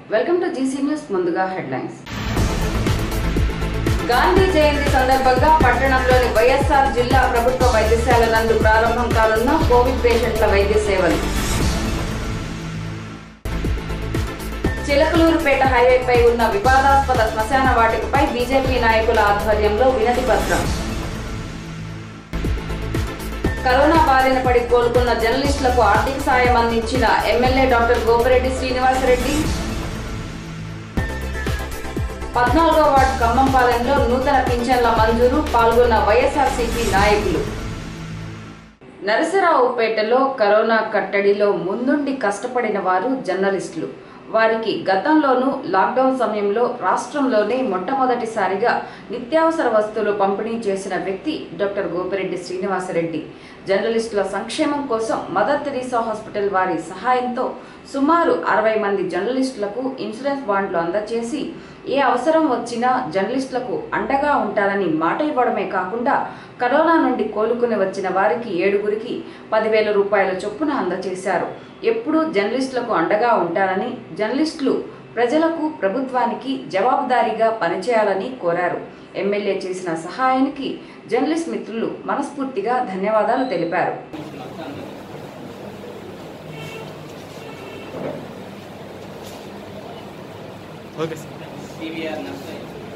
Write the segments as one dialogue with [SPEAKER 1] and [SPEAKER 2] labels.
[SPEAKER 1] Welcome to GC news ముందుగా headlines Gandhi Jayanti సందర్భంగా పట్టణంలోని వైఎస్ఆర్ జిల్లా ప్రభుత్వ వైద్యశాల నందు ప్రారంభం కానున్న కోవిడ్ పేషెంట్ల వైద్య సేవలు చిలకలూరుపేట హైవేపై ఉన్న వివాదాస్పద శ్మశాన వాటికపై బీజేపీ నాయకుల ఆధ్వర్యంలో వినతి పత్రం కరోనా బారిన పడి కోలుకున్న జర్నలిస్టులకు ఆర్థిక సాయం అందించిన ఎమ్మెల్యే డాక్టర్ గోపిరెడ్డి శ్రీనివాసరెడ్డి పద్నాలుగో వార్డు ఖమ్మంపాలెంలో నూతన పింఛన్ల మంజూరు పాల్గొన్న వైఎస్ఆర్సీపీ నాయకులు నరసరావుపేటలో కరోనా కట్టడిలో ముందుండి కష్టపడిన వారు జర్నలిస్టులు వారికి గతంలోనూ లాక్డౌన్ సమయంలో రాష్ట్రంలోనే మొట్టమొదటిసారిగా నిత్యావసర వస్తువులు పంపిణీ చేసిన వ్యక్తి డాక్టర్ గోపిరెడ్డి శ్రీనివాసరెడ్డి జర్నలిస్టుల సంక్షేమం కోసం మదర్ తెరీసా హాస్పిటల్ వారి సహాయంతో సుమారు అరవై మంది జర్నలిస్టులకు ఇన్సూరెన్స్ బాండ్లు అందజేసి ఏ అవసరం వచ్చినా జర్నలిస్టులకు అండగా ఉంటారని మాట ఇవ్వడమే కాకుండా కరోనా నుండి కోలుకుని వచ్చిన వారికి ఏడుగురికి పదివేల రూపాయల చొప్పున అందజేశారు ఎప్పుడూ జర్నలిస్టులకు అండగా ఉంటారని జర్నలిస్టులు ప్రజలకు ప్రభుత్వానికి జవాబుదారీగా పనిచేయాలని కోరారు ఎమ్మెల్యే చేసిన సహాయానికి జర్నలిస్ట్ మిత్రులు మనస్ఫూర్తిగా ధన్యవాదాలు తెలిపారు
[SPEAKER 2] okay sir
[SPEAKER 3] CVR nursery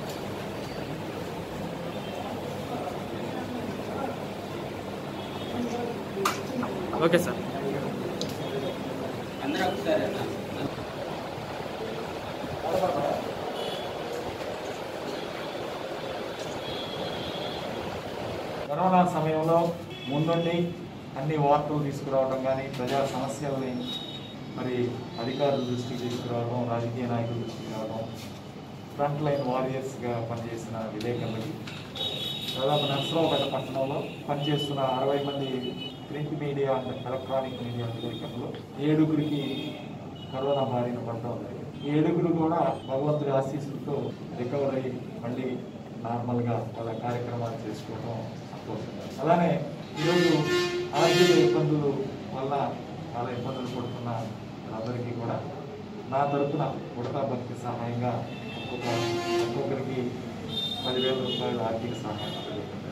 [SPEAKER 2] okay sir
[SPEAKER 3] అందరూ ఒకసారి అన్న.
[SPEAKER 4] కరోనా సమయంలో ముందుండి అన్ని వార్తలు తీసుకురావడం కానీ ప్రజా సమస్యల్ని మరి అధికారుల దృష్టికి తీసుకురావడం రాజకీయ నాయకుల దృష్టికి రావడం ఫ్రంట్ లైన్ వారియర్స్గా పనిచేసిన విలేకరులకి దాదాపు నర్సరావుపేట పట్టణంలో పనిచేస్తున్న అరవై మంది print media and electronic media విలేకరులు ఏడుగురికి కరోనా బారిన పడడం జరిగింది ఈ ఏడుగురు కూడా భగవంతుడి ఆశీస్సులతో రికవర్ అయ్యి మళ్ళీ నార్మల్గా వాళ్ళ కార్యక్రమాలు చేసుకోవడం సంతోషంగా అలానే ఈరోజు ఆర్థిక ఇబ్బందులు వల్ల చాలా ఇబ్బందులు పడుతున్న వాళ్ళందరికీ కూడా నా తరపున ఉడతా భక్తి సహాయంగా ఒక్కొక్క ఒక్కొక్కరికి పదివేల రూపాయల ఆర్థిక సహాయం జరుగుతుంది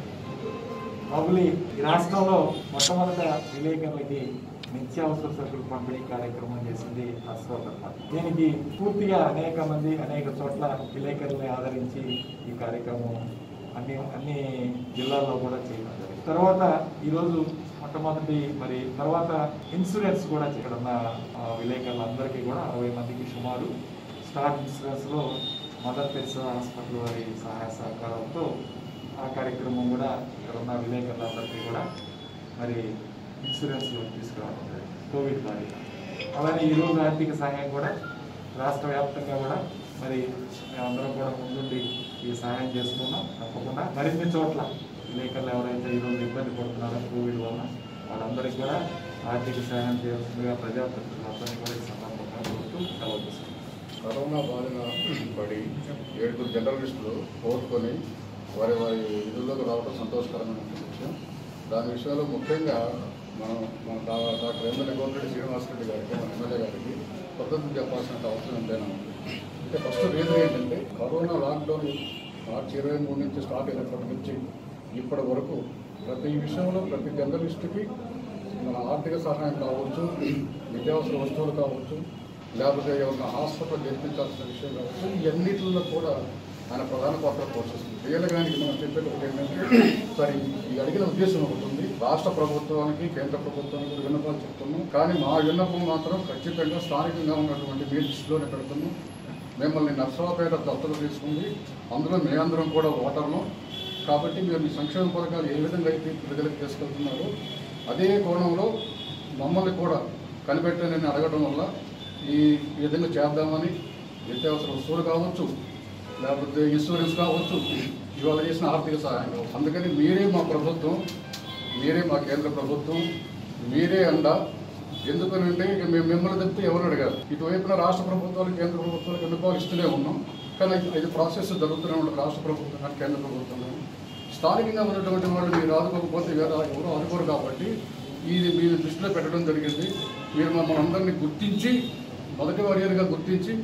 [SPEAKER 4] బాబులి ఈ రాష్ట్రంలో మొట్టమొదట విలేకరులకి నిత్యావసర సరుకులు పంపిణీ కార్యక్రమం చేసింది అశ్వకర్మ దీనికి పూర్తిగా అనేక మంది అనేక చోట్ల విలేకరుల్ని ఆదరించి ఈ కార్యక్రమం అన్ని అన్ని జిల్లాల్లో కూడా చేయడం జరిగింది తర్వాత ఈరోజు మొట్టమొదటి మరి తర్వాత ఇన్సూరెన్స్ కూడా ఇక్కడ ఉన్న ఆ, విలేకరులందరికీ కూడా అరవై మందికి సుమారు స్టార్ ఇన్సూరెన్స్లో మదర్ తెరిసా హాస్పిటల్ వారి సహాయ సహకారంతో ఆ కార్యక్రమం కూడా ఇక్కడ ఉన్న విలేకరులందరికీ కూడా మరి ఇన్సూరెన్స్లో తీసుకురావడం జరిగింది కోవిడ్ బారిన అలానే ఈరోజు ఆర్థిక సహాయం కూడా రాష్ట్ర వ్యాప్తంగా కూడా మరి మేమందరం కూడా ముందుండి ఈ సహాయం చేస్తున్నాం తప్పకుండా మరిన్ని చోట్ల విలేకరులు ఎవరైతే ఈరోజు ఇబ్బంది పడుతున్నారో కోవిడ్ వల్ల వాళ్ళందరికీ కూడా ఆర్థిక సహాయం చేయాల్సిందిగా ప్రజాప్రతినిధులందరినీ కూడా ఈ సందర్భంగా కోరుతూ సెలవు తీసుకుంటాం
[SPEAKER 5] కరోనా బారిన పడి ఏడుగురు జర్నలిస్టులు కోరుకొని వారి వారి విధుల్లోకి రావడం సంతోషకరమైన విషయం దాని విషయంలో ముఖ్యంగా మనం మన డా- డాక్టర్ ఎమ్మెల్యే గోపిరెడ్డి శ్రీనివాసరెడ్డి గారికి మన ఎమ్మెల్యే గారికి కృతజ్ఞత చెప్పాల్సిన అవసరం ఎంతైనా ఉంది అంటే ఫస్ట్ రీజన్ ఏంటంటే కరోనా లాక్డౌన్ మార్చి ఇరవై మూడు నుంచి స్టార్ట్ అయినప్పటి నుంచి ఇప్పటి వరకు ప్రతి విషయంలో ప్రతి జర్నలిస్టుకి మన ఆర్థిక సహాయం కావచ్చు నిత్యావసర వస్తువులు కావచ్చు లేకపోతే ఏమన్నా హాస్పిటల్ జరిపించాల్సిన విషయం కావచ్చు ఇవన్నిటిలో కూడా ఆయన ప్రధాన పాత్ర పోషిస్తుంది రియల్గానికి మనం చెప్పేది ఒకటి ఏంటంటే సరే ఈ అడిగిన ఉద్దేశం ఒకటి ఉంది రాష్ట్ర ప్రభుత్వానికి కేంద్ర ప్రభుత్వానికి కూడా విన్నపాలు చెప్తున్నాం కానీ మా విన్నపం మాత్రం ఖచ్చితంగా స్థానికంగా ఉన్నటువంటి మీ దృష్టిలోనే పెడుతున్నాం మిమ్మల్ని నర్సరావుపేట దత్తత తీసుకుంది అందులో మేమందరం కూడా ఓటర్లు కాబట్టి మీరు మీ సంక్షేమ పథకాలు ఏ విధంగా అయితే ప్రజలకు తీసుకెళ్తున్నారో అదే కోణంలో మమ్మల్ని కూడా కనిపెట్టనని అడగడం వల్ల ఈ విధంగా చేద్దామని నిత్యావసర వస్తువులు కావచ్చు లేకపోతే ఇన్సూరెన్స్ కావచ్చు ఇవాళ చేసిన ఆర్థిక సహాయం కావచ్చు అందుకని మీరే మా ప్రభుత్వం మీరే మా కేంద్ర ప్రభుత్వం మీరే అండ ఎందుకనంటే ఇక మేము మిమ్మల్ని తప్పితే ఎవరు అడగారు ఇటువైపున రాష్ట్ర ప్రభుత్వాలు కేంద్ర ప్రభుత్వాలకు విన్నపాలు ఇస్తూనే ఉన్నాం కానీ ఇది- ఇది ప్రాసెస్ జరుగుతూనే ఉంటుంది రాష్ట్ర ప్రభుత్వం కానీ కేంద్ర ప్రభుత్వం కానీ స్థానికంగా ఉన్నటువంటి వాళ్ళు మీరు ఆదుకోకపోతే వేరే ఎవరు ఆదుకోరు కాబట్టి ఇది మీరు దృష్టిలో పెట్టడం జరిగింది మీరు మమ్మల్ని అందరినీ గుర్తించి మొదటి వారియర్గా గుర్తించి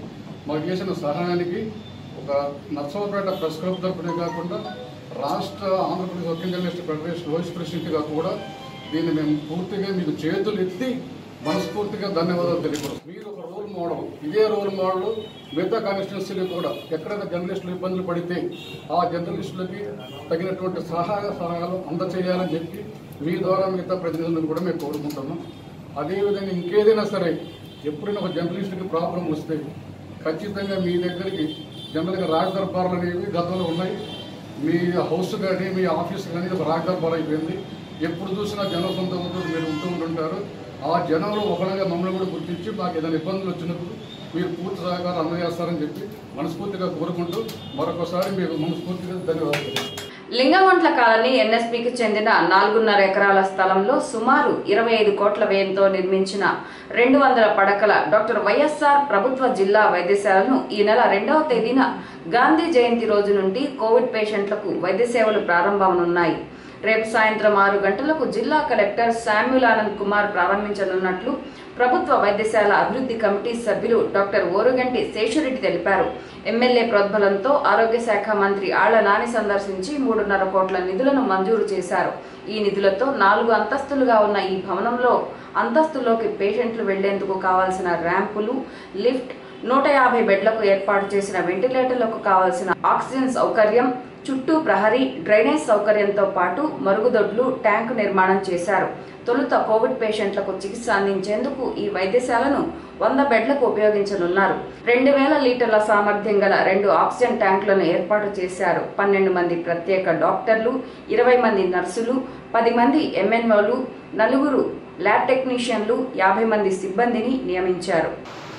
[SPEAKER 5] మాకు చేసిన సహాయానికి ఒక నర్సవపేట ప్రెస్ క్లబ్ తరఫునే కాకుండా రాష్ట్ర Andhra Pradesh working journalist federation vice ప్రెసిడెంట్గా కూడా దీన్ని మేము పూర్తిగా మీకు చేతులు ఎత్తి మనస్ఫూర్తిగా ధన్యవాదాలు తెలియపరుస్తాం మీరు ఒక రోల్ మోడల్ ఇదే రోల్ మోడల్ మిగతా కాన్స్టిట్యున్సీలు కూడా ఎక్కడైనా జర్నలిస్టులు ఇబ్బందులు పడితే ఆ జర్నలిస్టులకి తగినటువంటి సహాయ సహాయాలు అందచేయాలని చెప్పి మీ ద్వారా మిగతా ప్రతినిధులను కూడా మేము కోరుకుంటున్నాం అదేవిధంగా ఇంకేదైనా సరే ఎప్పుడైనా ఒక జర్నలిస్ట్కి ప్రాబ్లం వస్తే ఖచ్చితంగా మీ దగ్గరికి జనరల్గా రాజ దర్బార్లు అనేవి గతంలో ఉన్నాయి మీ హౌస్ కానీ మీ ఆఫీస్ కానీ ఒక రాజ దర్బార్ అయిపోయింది ఎప్పుడు చూసినా జన సొంతంతో మీరు ఉంటూ ఉంటుంటారు ఆ జనంలో ఒకరిగా మమ్మల్ని కూడా గుర్తించి మాకు ఏదైనా ఇబ్బందులు వచ్చినప్పుడు మీరు పూర్తి సహకారం అందజేస్తారని చెప్పి మనస్ఫూర్తిగా కోరుకుంటూ మరొకసారి మీకు మనస్ఫూర్తిగా ధన్యవాదాలు
[SPEAKER 1] లింగమంట్ల కాలనీ ఎన్ఎస్పికి చెందిన నాలుగున్నర ఎకరాల స్థలంలో సుమారు ఇరవై ఐదు కోట్ల వ్యయంతో నిర్మించిన రెండు వందల పడకల డాక్టర్ వైఎస్ఆర్ ప్రభుత్వ జిల్లా వైద్యశాలను ఈ నెల రెండవ తేదీన గాంధీ జయంతి రోజు నుండి కోవిడ్ పేషెంట్లకు వైద్య సేవలు ప్రారంభమనున్నాయి రేపు సాయంత్రం ఆరు గంటలకు జిల్లా కలెక్టర్ శామ్యుల్ ఆనంద్ కుమార్ ప్రారంభించనున్నట్లు ప్రభుత్వ వైద్యశాల అభివృద్ధి కమిటీ సభ్యులు డాక్టర్ ఓరుగంటి శేషురెడ్డి తెలిపారు ఎమ్మెల్యే ప్రోద్బలంతో ఆరోగ్య శాఖ మంత్రి ఆళ్ల నాని సందర్శించి మూడున్నర కోట్ల నిధులను మంజూరు చేశారు ఈ నిధులతో నాలుగు అంతస్తులుగా ఉన్న ఈ భవనంలో అంతస్తులోకి పేషెంట్లు వెళ్లేందుకు కావాల్సిన ర్యాంపులు లిఫ్ట్ నూట యాభై బెడ్లకు ఏర్పాటు చేసిన వెంటిలేటర్లకు కావాల్సిన ఆక్సిజన్ సౌకర్యం చుట్టూ ప్రహరీ డ్రైనేజ్ సౌకర్యంతో పాటు మరుగుదొడ్లు ట్యాంకు నిర్మాణం చేశారు తొలుత కోవిడ్ పేషెంట్లకు చికిత్స అందించేందుకు ఈ వైద్యశాలను వంద బెడ్లకు ఉపయోగించనున్నారు రెండు వేల లీటర్ల సామర్థ్యం గల రెండు ఆక్సిజన్ ట్యాంకులను ఏర్పాటు చేశారు పన్నెండు మంది ప్రత్యేక డాక్టర్లు ఇరవై మంది నర్సులు పది మంది ఎంఎన్ఓలు నలుగురు ల్యాబ్ టెక్నీషియన్లు యాభై మంది సిబ్బందిని నియమించారు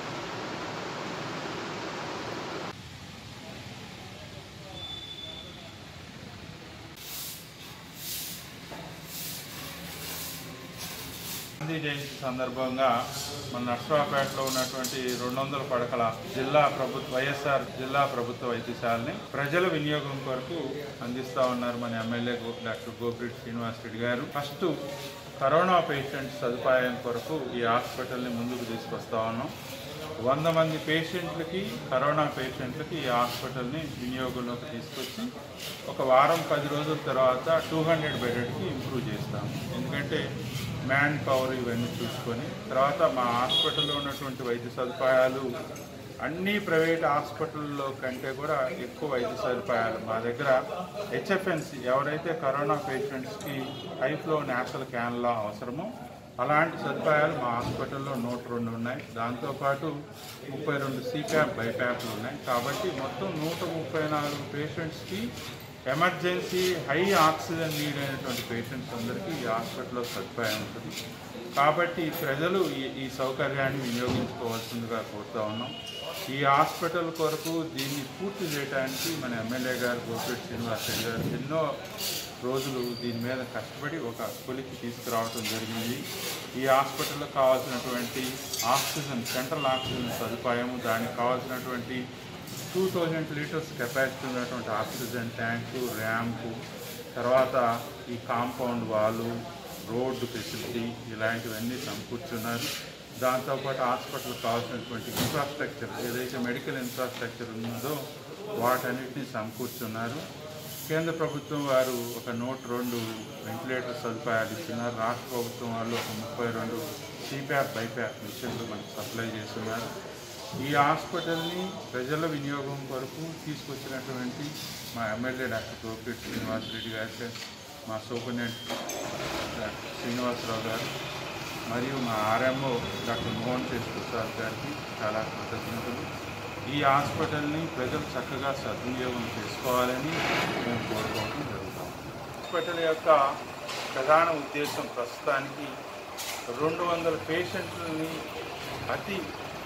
[SPEAKER 6] గాంధీ జయంతి సందర్భంగా మన నర్సరావుపేటలో ఉన్నటువంటి రెండు వందల పడకల జిల్లా ప్రభుత్వ వైఎస్ఆర్ జిల్లా ప్రభుత్వ వైద్యశాలని ప్రజల వినియోగం కొరకు అందిస్తా ఉన్నారు మన ఎమ్మెల్యే గో- doctor Gopireddy Srinivas Reddy garu first corona patients సదుపాయం కొరకు ఈ హాస్పిటల్ని ముందుకు తీసుకొస్తా ఉన్నాం వంద మంది పేషెంట్లకి కరోనా పేషెంట్లకి ఈ హాస్పిటల్ని వినియోగంలోకి తీసుకొచ్చి ఒక వారం పది రోజుల తర్వాత టూ హండ్రెడ్ బెడెడ్కి ఇంప్రూవ్ చేస్తాము ఎందుకంటే మ్యాన్ పవర్ ఇవన్నీ చూసుకొని తర్వాత మా హాస్పిటల్లో ఉన్నటువంటి వైద్య సదుపాయాలు అన్ని ప్రైవేట్ హాస్పిటల్లో కంటే కూడా ఎక్కువ వైద్య సదుపాయాలు మా దగ్గర హెచ్ఎఫ్ఎన్సి ఎవరైతే కరోనా పేషెంట్స్కి హై ఫ్లో నేషనల్ క్యాన్లా అవసరమో అలాంటి సదుపాయాలు మా హాస్పిటల్లో నూట రెండు ఉన్నాయి దాంతోపాటు ముప్పై రెండు సీప్యాప్ బైప్యాప్లు ఉన్నాయి కాబట్టి మొత్తం నూట ముప్పై నాలుగు పేషెంట్స్కి ఎమర్జెన్సీ హై ఆక్సిజన్ నీడ్ అయినటువంటి పేషెంట్స్ అందరికీ ఈ హాస్పిటల్లో సదుపాయం ఉంటుంది కాబట్టి ప్రజలు ఈ ఈ సౌకర్యాన్ని వినియోగించుకోవాల్సిందిగా కోరుతా ఉన్నాం ఈ హాస్పిటల్ కొరకు దీన్ని పూర్తి చేయడానికి మన ఎమ్మెల్యే గారు గోపిరెడ్డి శ్రీనివాసరెడ్డి గారు ఎన్నో రోజులు దీని మీద కష్టపడి ఒక కొలికి తీసుకురావడం జరిగింది ఈ హాస్పిటల్లో కావాల్సినటువంటి ఆక్సిజన్ సెంట్రల్ ఆక్సిజన్ సదుపాయం దానికి కావాల్సినటువంటి టూ థౌజండ్ లీటర్స్ కెపాసిటీ ఉన్నటువంటి ఆక్సిజన్ ట్యాంకు ర్యాంపు తర్వాత ఈ కాంపౌండ్ వాళ్ళు రోడ్డు ఫెసిలిటీ ఇలాంటివన్నీ సమకూర్చున్నారు దాంతోపాటు హాస్పిటల్ కావాల్సినటువంటి ఇన్ఫ్రాస్ట్రక్చర్ ఏదైతే మెడికల్ ఇన్ఫ్రాస్ట్రక్చర్ ఉన్నదో వాటన్నిటిని సమకూర్చున్నారు కేంద్ర ప్రభుత్వం వారు ఒక నూట రెండు వెంటిలేటర్ సదుపాయాలు ఇస్తున్నారు రాష్ట్ర ప్రభుత్వం వాళ్ళు ఒక ముప్పై రెండు సిప్యాప్ బైప్యాప్ మిషన్లు మనకు సప్లై చేస్తున్నారు ఈ హాస్పిటల్ని ప్రజల వినియోగం కొరకు తీసుకొచ్చినటువంటి మా ఎమ్మెల్యే డాక్టర్ గోపిరెడ్డి శ్రీనివాసరెడ్డి గారికి మా సూపరింటెండెంట్ డాక్టర్ శ్రీనివాసరావు గారు మరియు మా ఆర్ఎంఓ డాక్టర్ మోహన్ తేజ్ ప్రసాద్ గారికి చాలా కృతజ్ఞతలు ఈ హాస్పిటల్ని ప్రజలు చక్కగా సద్వినియోగం చేసుకోవాలని మేము కోరుకోవడం జరుగుతాం హాస్పిటల్ యొక్క ప్రధాన ఉద్దేశం ప్రస్తుతానికి రెండు వందల పేషెంట్లని అతి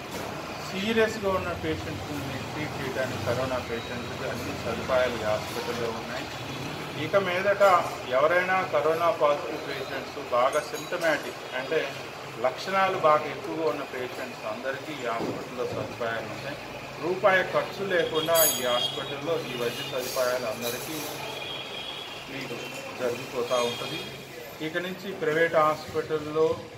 [SPEAKER 6] సీరియస్గా ఉన్న పేషెంట్స్ని ట్రీట్ చేయడానికి కరోనా పేషెంట్స్కి అన్ని సదుపాయాలు ఈ హాస్పిటల్లో ఉన్నాయి ఇక మీదట ఎవరైనా కరోనా పాజిటివ్ పేషెంట్స్ బాగా సిమ్టమాటిక్ అంటే లక్షణాలు బాగా ఎక్కువగా ఉన్న పేషెంట్స్ అందరికీ ఈ హాస్పిటల్లో సదుపాయాలు ఉంటాయి రూపాయి ఖర్చు లేకుండా ఈ హాస్పిటల్లో ఈ వైద్య సదుపాయాలు అందరికీ మీకు జరిగిపోతూ ఉంటుంది ఇక నుంచి ప్రైవేట్ హాస్పిటల్లో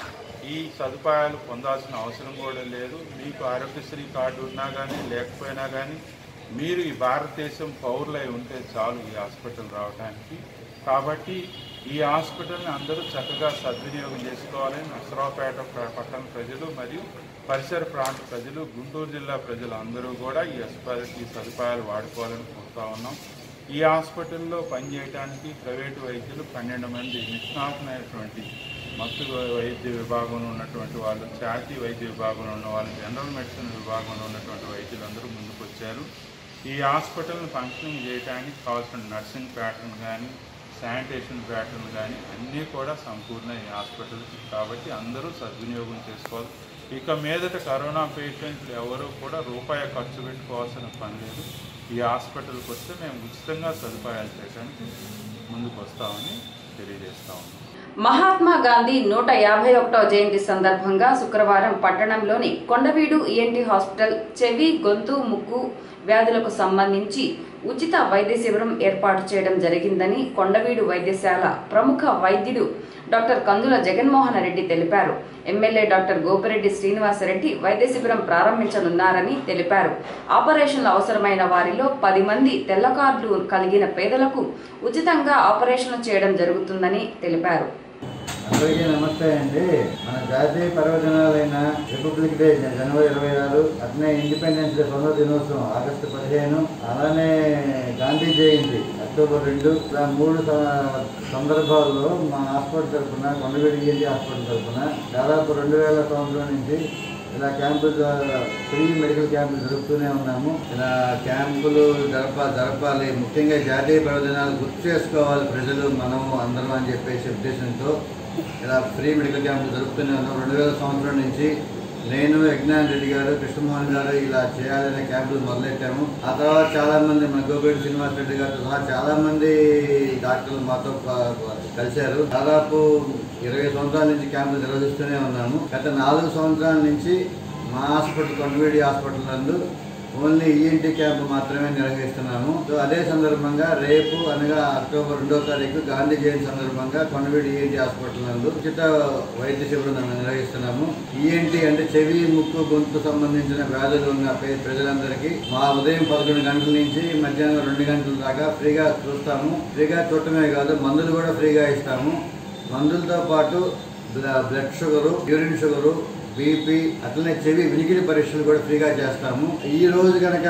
[SPEAKER 6] ఈ సదుపాయాలు పొందాల్సిన అవసరం కూడా లేదు మీకు ఆరోగ్యశ్రీ కార్డు ఉన్నా కానీ లేకపోయినా కానీ మీరు ఈ భారతదేశం పౌరులై ఉంటే చాలు ఈ హాస్పిటల్ రావడానికి కాబట్టి ఈ హాస్పిటల్ని అందరూ చక్కగా సద్వినియోగం చేసుకోవాలని నసరావుపేట ప్ర- పట్టణ ప్రజలు మరియు పరిసర ప్రాంత ప్రజలు గుంటూరు జిల్లా ప్రజలు అందరూ కూడా ఈ హాస్పిటల్ ఈ సదుపాయాలు వాడుకోవాలని కోరుతా ఉన్నాం ఈ హాస్పిటల్లో పనిచేయడానికి ప్రైవేటు వైద్యులు పన్నెండు మంది నిష్ణాతులైనటువంటి మత్తు వైద్య విభాగంలో ఉన్నటువంటి వాళ్ళు ఛాతీ వైద్య విభాగంలో ఉన్న వాళ్ళు జనరల్ మెడిసిన్ విభాగంలో ఉన్నటువంటి వైద్యులందరూ ముందుకు వచ్చారు ఈ హాస్పిటల్ని ఫంక్షనింగ్ చేయడానికి కావాల్సిన నర్సింగ్ ప్యాటర్న్ కానీ శానిటేషన్ ప్యాటర్న్ కానీ అన్నీ కూడా సంపూర్ణ ఈ హాస్పిటల్ కాబట్టి అందరూ సద్వినియోగం చేసుకోవాలి ఇక మీదట కరోనా పేషెంట్లు ఎవరు కూడా రూపాయి ఖర్చు పెట్టుకోవాల్సిన పని లేదు ఈ హాస్పిటల్కి వస్తే మేము ఉచితంగా సదుపాయాలు చేయడానికి ముందుకు వస్తామని తెలియజేస్తా ఉన్నాం
[SPEAKER 1] మహాత్మా గాంధీ నూట యాభై ఒకటో జయంతి సందర్భంగా శుక్రవారం పట్టణంలోని కొండవీడు ఈఎన్టీ హాస్పిటల్ చెవి గొంతు ముక్కు వ్యాధులకు సంబంధించి ఉచిత వైద్య శిబిరం ఏర్పాటు చేయడం జరిగిందని కొండవీడు వైద్యశాల ప్రముఖ వైద్యుడు డాక్టర్ కందుల జగన్మోహన్ రెడ్డి తెలిపారు ఎమ్మెల్యే డాక్టర్ గోపిరెడ్డి శ్రీనివాసరెడ్డి వైద్య శిబిరం ప్రారంభించనున్నారని తెలిపారు ఆపరేషన్లు అవసరమైన వారిలో పది మంది తెల్ల కార్డులు కలిగిన పేదలకు ఉచితంగా ఆపరేషన్లు చేయడం జరుగుతుందని తెలిపారు
[SPEAKER 7] అందరికీ నమస్తే అండి మన జాతీయ పర్వదినాలైన రిపబ్లిక్ డే జనవరి ఇరవై ఆరు అట్నే ఇండిపెండెన్స్ డే స్వతంత్ర దినోత్సవం ఆగస్టు పదిహేను అలానే గాంధీ జయంతి అక్టోబర్ రెండు ఇలా మూడు స- సందర్భాల్లో మా హాస్పిటల్ తరఫున కొండవీడి ఈఎన్టీ హాస్పిటల్ తరఫున దాదాపు రెండు వేల సంవత్సరం నుంచి ఇలా క్యాంపులు జ- ఫ్రీ మెడికల్ క్యాంపులు జరుపుతూనే ఉన్నాము ఇలా క్యాంపులు జరప జరపాలి ముఖ్యంగా జాతీయ పర్వదినాలు గుర్తు చేసుకోవాలి ప్రజలు మనము అందరం అని చెప్పేసి ఉద్దేశంతో ఇలా ఫ్రీ మెడికల్ క్యాంపులు జరుపుతూనే ఉన్నాం రెండు వేల సంవత్సరం నుంచి నేను యజ్ఞాన్ రెడ్డి గారు కృష్ణమోహన్ గారు ఇలా చేయాలనే క్యాంపులు మొదలెట్టాము ఆ తర్వాత చాలా మంది మన గోపేటి శ్రీనివాస్ రెడ్డి గారితో సహా చాలా మంది డాక్టర్లు మాతో ప- కలిశారు దాదాపు ఇరవై సంవత్సరాల నుంచి క్యాంపులు నిర్వహిస్తూనే ఉన్నాము గత నాలుగు సంవత్సరాల నుంచి మా హాస్పిటల్ కొండవేడి హాస్పిటల్ నందు ఓన్లీ ఈఎన్టీ క్యాంప్ మాత్రమే నిర్వహిస్తున్నాము సో అదే సందర్భంగా రేపు అనగా అక్టోబర్ రెండో తారీఖు గాంధీ జయంతి సందర్భంగా కొండవీడి ఈఎన్టీ హాస్పిటల్ నందు ఉచిత వైద్య శిబిరం నిర్వహిస్తున్నాము ఈఎన్టీ అంటే చెవి ముక్కు గొంతు సంబంధించిన వ్యాధులు ఉన్న పే- ప్రజలందరికీ మా ఉదయం పదకొండు గంటల నుంచి మధ్యాహ్నం రెండు గంటల దాకా ఫ్రీగా చూస్తాము ఫ్రీగా చూడటమే కాదు మందులు కూడా ఫ్రీగా ఇస్తాము మందులతో పాటు బ్ల- blood sugar urine sugar BP అట్లనే చెవి వినికిడి పరీక్షలు కూడా ఫ్రీగా చేస్తాము ఈ రోజు కనుక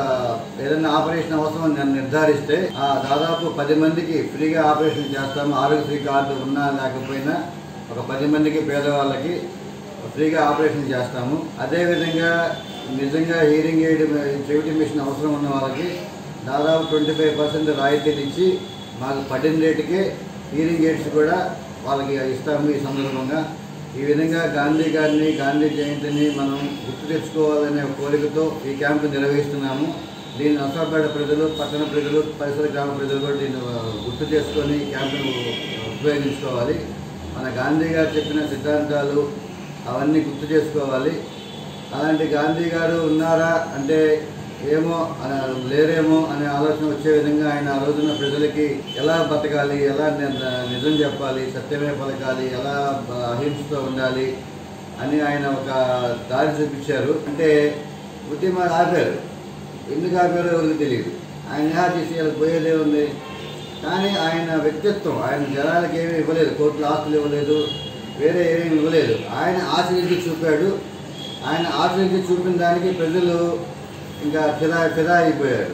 [SPEAKER 7] ఏదైనా ఆపరేషన్ అవసరం అని నన్ను నిర్ధారిస్తే ఆ దాదాపు పది మందికి ఫ్రీగా ఆపరేషన్ చేస్తాము ఆరోగ్యశ్రీ కార్డు ఉన్నా లేకపోయినా ఒక పది మందికి పేదవాళ్ళకి ఫ్రీగా ఆపరేషన్ చేస్తాము అదేవిధంగా నిజంగా హీరింగ్ ఎయిడ్ చెవిటి మిషన్ అవసరం ఉన్న వాళ్ళకి దాదాపు ట్వంటీ ఫైవ్ పర్సెంట్ రాయితీలు ఇచ్చి మాకు పడిన రేటుకే హీరింగ్ ఎయిడ్స్ కూడా వాళ్ళకి ఇస్తాము ఈ సందర్భంగా ఈ విధంగా గాంధీ గారిని గాంధీ జయంతిని మనం గుర్తు తెచ్చుకోవాలనే కోరికతో ఈ క్యాంపు నిర్వహిస్తున్నాము దీన్ని నర్సాపేట ప్రజలు పట్టణ ప్రజలు పరిసర గ్రామ ప్రజలు కూడా దీన్ని ఆ, గుర్తు చేసుకొని ఈ క్యాంపును ఉపయోగించుకోవాలి మన గాంధీ గారు చెప్పిన సిద్ధాంతాలు అవన్నీ గుర్తు చేసుకోవాలి అలాంటి గాంధీ గారు ఉన్నారా అంటే ఏమో అన- లేరేమో అనే ఆలోచన వచ్చే విధంగా ఆయన ఆ రోజున ప్రజలకి ఎలా బతకాలి ఎలా ని- నిజం చెప్పాలి సత్యమే పలకాలి ఎలా బ- అహింసతో ఉండాలి అని ఆయన ఒక దారి చూపించారు అంటే ఉద్యమాలు ఆపారు ఎందుకు ఆపారో ఎవరికి తెలియదు ఆయన ఎలా చేసి వాళ్ళకి పోయేదే ఉంది కానీ ఆయన వ్యక్తిత్వం ఆయన జనాలకి ఏమీ ఇవ్వలేదు కోట్ల ఆస్తులు ఇవ్వలేదు వేరే ఏమీ ఇవ్వలేదు ఆయన ఆశ్రయించి చూపాడు ఆయన ఆశ్రయించి చూపిన దానికి ప్రజలు ఇంకా ఫిదా ఫిదా అయిపోయారు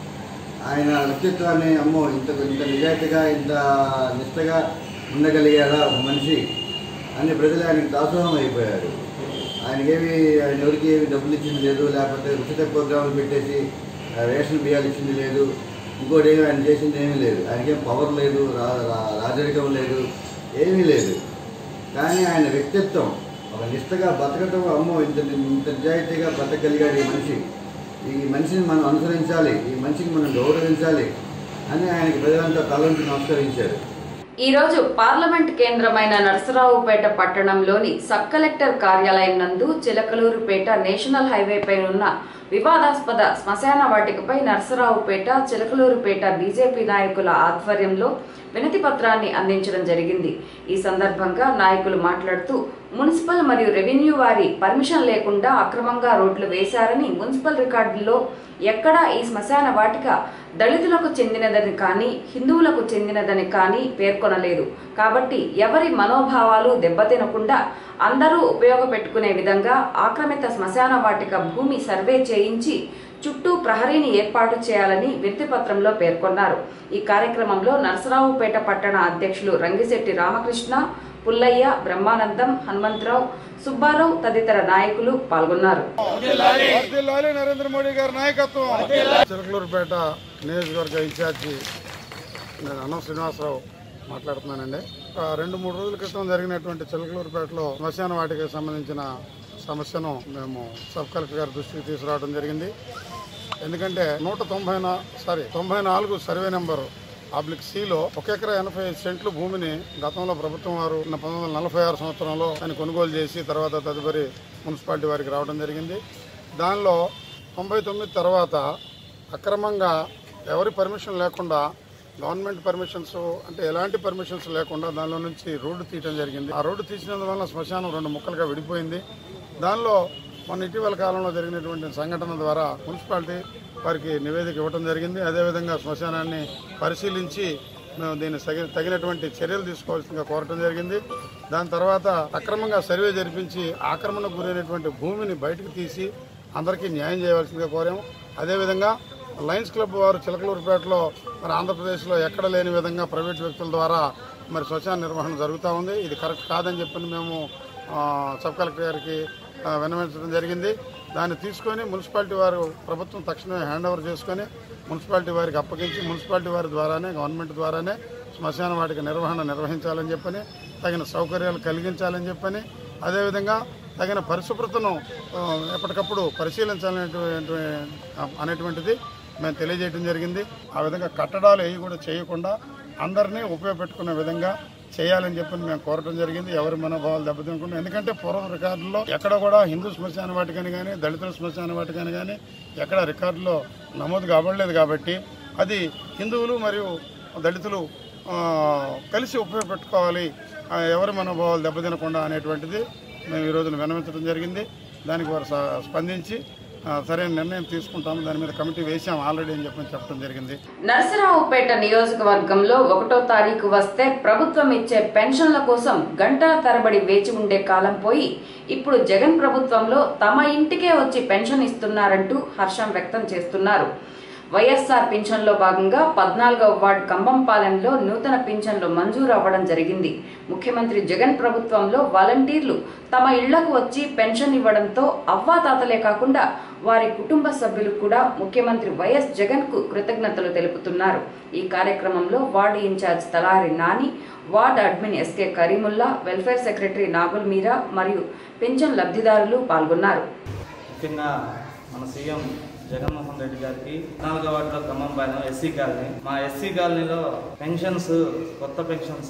[SPEAKER 7] ఆయన వ్యక్తిత్వాన్ని అమ్మో ఇంత ఇంత నిజాయితీగా ఇంత నిష్టగా ఉండగలిగారా ఒక మనిషి అని ప్రజలు ఆయనకి దాసోహం అయిపోయారు ఆయనకేమి ఆయన ఎవరికి ఏమి డబ్బులు ఇచ్చింది లేదు లేకపోతే ఉచిత ప్రోగ్రాములు పెట్టేసి ఆ, రేషన్ బియ్యాలు ఇచ్చింది లేదు ఇంకోటి ఏమి ఆయన చేసింది ఏమీ లేదు ఆయనకేం పవర్ లేదు రా రా- రాజరికం లేదు ఏమీ లేదు కానీ ఆయన వ్యక్తిత్వం ఒక నిష్టగా బతకటం అమ్మో ఇంత ఇంత నిజాయితీగా బతకగలిగాడు ఈ మనిషి ఈ మనిషిని మనం అనుసరించాలి ఈ మనిషిని మనం గౌరవించాలి అని ఆయనకి ప్రజలంతా తలంచి నమస్కరించారు
[SPEAKER 1] ఈ రోజు పార్లమెంట్ కేంద్రమైన నరసరావుపేట పట్టణంలోని సబ్ కలెక్టర్ కార్యాలయం నందు చిలకలూరుపేట నేషనల్ హైవేపై ఉన్న వివాదాస్పద శ్మశాన వాటికపై నర్సరావుపేట చిలకలూరుపేట బీజేపీ నాయకుల ఆధ్వర్యంలో వినతి పత్రాన్ని అందించడం జరిగింది ఈ సందర్భంగా నాయకులు మాట్లాడుతూ మున్సిపల్ మరియు రెవెన్యూ వారి పర్మిషన్ లేకుండా అక్రమంగా రోడ్లు వేశారని మున్సిపల్ రికార్డుల్లో ఎక్కడా ఈ శ్మశాన వాటిక దళితులకు చెందినదని కానీ హిందువులకు చెందినదని కానీ పేర్కొనలేదు కాబట్టి ఎవరి మనోభావాలు దెబ్బతినకుండా అందరూ ఉపయోగపెట్టుకునే విధంగా ఆక్రమిత శ్మశాన వాటిక భూమి సర్వే చేయించి చుట్టూ ప్రహరీని ఏర్పాటు చేయాలని వినతిపత్రంలో పేర్కొన్నారు ఈ కార్యక్రమంలో నరసరావుపేట పట్టణ అధ్యక్షులు రంగిశెట్టి రామకృష్ణ పుల్లయ్య బ్రహ్మానందం హనుమంతరావు సుబ్బారావు తదితర నాయకులు పాల్గొన్నారు
[SPEAKER 5] వర్ధిల్లాలి నరేంద్ర మోడీ గారి నాయకత్వం చిలకలూరుపేట నియోజకవర్గ ఇన్ఛార్జి నేను అన్నం శ్రీనివాసరావు మాట్లాడుతున్నానండి ఆ, రెండు మూడు రోజుల క్రితం జరిగినటువంటి చిలకలూరుపేటలో శ్మశాన వాటికి సంబంధించిన సమస్యను మేము సబ్ కలెక్టర్ గారి దృష్టికి తీసుకురావడం జరిగింది ఎందుకంటే నూట తొంభై నా సారీ తొంభై నాలుగు సర్వే నెంబర్ ఆబ్లిక్ సిలో ఒక ఎకరా ఎనభై ఐదు సెంట్లు భూమిని గతంలో ప్రభుత్వం వారు పంతొమ్మిది వందల నలభై ఆరు సంవత్సరంలో ఆయన కొనుగోలు చేసి తర్వాత తదుపరి మున్సిపాలిటీ వారికి రావడం జరిగింది దానిలో తొంభై తొమ్మిది తర్వాత అక్రమంగా ఎవరి పర్మిషన్ లేకుండా గవర్నమెంట్ పర్మిషన్స్ అంటే ఎలాంటి పర్మిషన్స్ లేకుండా దానిలో నుంచి రోడ్డు తీయడం జరిగింది ఆ రోడ్డు తీసినందువల్ల శ్మశానం రెండు ముక్కలుగా విడిపోయింది దానిలో మొన్న ఇటీవల కాలంలో జరిగినటువంటి సంఘటన ద్వారా మున్సిపాలిటీ వారికి నివేదిక ఇవ్వడం జరిగింది అదేవిధంగా శ్మశానాన్ని పరిశీలించి మేము దీన్ని తగి- తగినటువంటి చర్యలు తీసుకోవాల్సిందిగా కోరటం జరిగింది దాని తర్వాత అక్రమంగా సర్వే జరిపించి ఆక్రమణకు గురైనటువంటి భూమిని బయటకు తీసి అందరికీ న్యాయం చేయవలసిందిగా కోరాము అదేవిధంగా లయన్స్ క్లబ్ వారు చిలకలూరుపేటలో మరి ఆంధ్రప్రదేశ్లో ఎక్కడ లేని విధంగా ప్రైవేట్ వ్యక్తుల ద్వారా మరి శ్మశాన నిర్వహణ జరుగుతూ ఉంది ఇది కరెక్ట్ కాదని చెప్పి మేము ఆ, సబ్ కలెక్టర్ గారికి ఆ, విన్నవించడం జరిగింది దాన్ని తీసుకొని మున్సిపాలిటీ వారు ప్రభుత్వం తక్షణమే హ్యాండ్ ఓవర్ చేసుకొని మున్సిపాలిటీ వారికి అప్పగించి మున్సిపాలిటీ వారి ద్వారానే గవర్నమెంట్ ద్వారానే శ్మశాన వాటికి నిర్వహణ నిర్వహించాలని చెప్పని తగిన సౌకర్యాలు కలిగించాలని చెప్పని అదేవిధంగా తగిన పరిశుభ్రతను ఆ, ఎప్పటికప్పుడు పరిశీలించాలనేటువంటి అనేటువంటిది మేము తెలియజేయడం జరిగింది ఆ విధంగా కట్టడాలు ఏవి కూడా చేయకుండా అందరినీ ఉపయోగపెట్టుకునే విధంగా చేయాలని చెప్పి మేము కోరటం జరిగింది ఎవరి మనోభావాలు దెబ్బతినకుండా ఎందుకంటే పూర్వం రికార్డుల్లో ఎక్కడ కూడా హిందూ శ్మశాన వాటికని కానీ దళితుల శ్మశాన వాటికని కానీ ఎక్కడ రికార్డులో నమోదు కాబడలేదు కాబట్టి అది హిందువులు మరియు దళితులు ఆ, కలిసి ఉపయోగపెట్టుకోవాలి ఆ, ఎవరి మనోభావాలు దెబ్బతినకుండా అనేటువంటిది మేము ఈ రోజున విన్నవించడం జరిగింది దానికి వారు స- స్పందించి ఆ, సరైన నిర్ణయం తీసుకుంటాము దాని మీద కమిటీ వేసాం ఆల్రెడీ అని చెప్పని చెప్పడం జరిగింది
[SPEAKER 1] నరసరావుపేట నియోజకవర్గంలో ఒకటో తారీఖు వస్తే ప్రభుత్వం ఇచ్చే పెన్షన్ల కోసం గంటల తరబడి వేచి ఉండే కాలం పోయి ఇప్పుడు జగన్ ప్రభుత్వంలో తమ ఇంటికే వచ్చి పెన్షన్ ఇస్తున్నారంటూ హర్షం వ్యక్తం చేస్తున్నారు వైఎస్ఆర్ పింఛన్లో భాగంగా పద్నాలుగవ వార్డు కంబంపాలెంలో నూతన పింఛన్లు మంజూరు అవ్వడం జరిగింది ముఖ్యమంత్రి జగన్ ప్రభుత్వంలో వాలంటీర్లు తమ ఇళ్లకు వచ్చి పెన్షన్ ఇవ్వడంతో అవ్వాతాతలే కాకుండా వారి కుటుంబ సభ్యులు కూడా ముఖ్యమంత్రి వైఎస్ జగన్ కు కృతజ్ఞతలు తెలుపుతున్నారు ఈ కార్యక్రమంలో ward in-charge Talari Nani ward admin SK Kareemulla welfare secretary Nagul Meera మరియు పింఛన్ లబ్ధిదారులు పాల్గొన్నారు
[SPEAKER 8] ముఖ్యంగా మన సీఎం జగన్మోహన్ రెడ్డి గారికి నాలుగో వార్డులో ఖమ్మం పాలెం ఎస్సీ కాలనీ మా ఎస్సీ కాలనీలో పెన్షన్స్ కొత్త పెన్షన్స్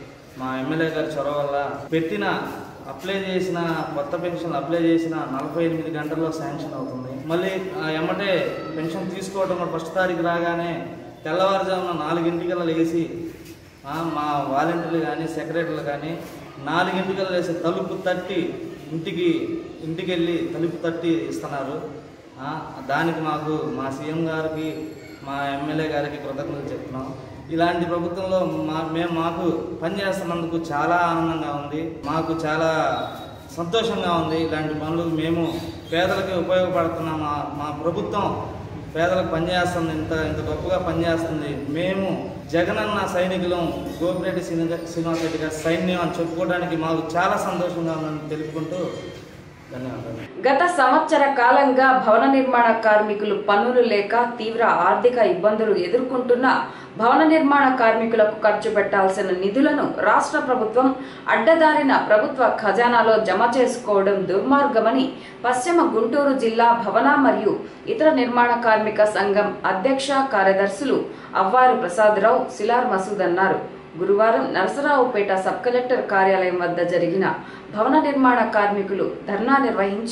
[SPEAKER 8] మా ఎమ్మెల్యే గారి చొరవ వల్ల పెట్టిన అప్లై చేసిన కొత్త పెన్షన్ అప్లై చేసిన నలభై ఎనిమిది గంటల్లో శాంక్షన్ అవుతుంది మళ్ళీ ఆ ఎమ్మటే పెన్షన్ తీసుకోవడం కూడా ఫస్ట్ తారీఖు రాగానే తెల్లవారుజామున నాలుగింటికల్లా లేచి ఆ, మా వాలంటీర్లు కానీ సెక్రటరీలు కానీ నాలుగింటికల్లా లేచి తలుపు తట్టి ఇంటికి ఇంటికి వెళ్ళి తలుపు తట్టి ఇస్తున్నారు ఆ, దానికి మాకు మా సీఎం గారికి మా ఎమ్మెల్యే గారికి కృతజ్ఞతలు చెప్తున్నాం ఇలాంటి ప్రభుత్వంలో మా మేము మాకు పనిచేస్తున్నందుకు చాలా ఆనందంగా ఉంది మాకు చాలా సంతోషంగా ఉంది ఇలాంటి పనులు మేము పేదలకి ఉపయోగపడుతున్న మా మా ప్రభుత్వం పేదలకు పనిచేస్తుంది ఇంత ఇంత గొప్పగా పనిచేస్తుంది మేము జగనన్న సైనికులం గోపిరెడ్డి శ్రీనివా- శ్రీనివాస్ రెడ్డి గారి సైన్యం అని చెప్పుకోవడానికి మాకు చాలా సంతోషంగా ఉందని తెలుపుకుంటూ ధన్యవాదాలు
[SPEAKER 1] గత సంవత్సర కాలంగా భవన నిర్మాణ కార్మికులు పనులు లేక తీవ్ర ఆర్థిక ఇబ్బందులు ఎదుర్కొంటున్న భవన నిర్మాణ కార్మికులకు ఖర్చు పెట్టాల్సిన నిధులను రాష్ట్ర ప్రభుత్వం అడ్డదారిన ప్రభుత్వ ఖజానాలో జమ చేసుకోవడం దుర్మార్గమని పశ్చిమ గుంటూరు జిల్లా భవన మరియు ఇతర నిర్మాణ కార్మిక సంఘం అధ్యక్ష కార్యదర్శులు అవ్వారు ప్రసాదరావు సిలార్ మసూద్ అన్నారు గురువారం నరసరావుపేట సబ్ కలెక్టర్ కార్యాలయం వద్ద జరిగిన భవన నిర్మాణ కార్మికులు ధర్నా నిర్వహించి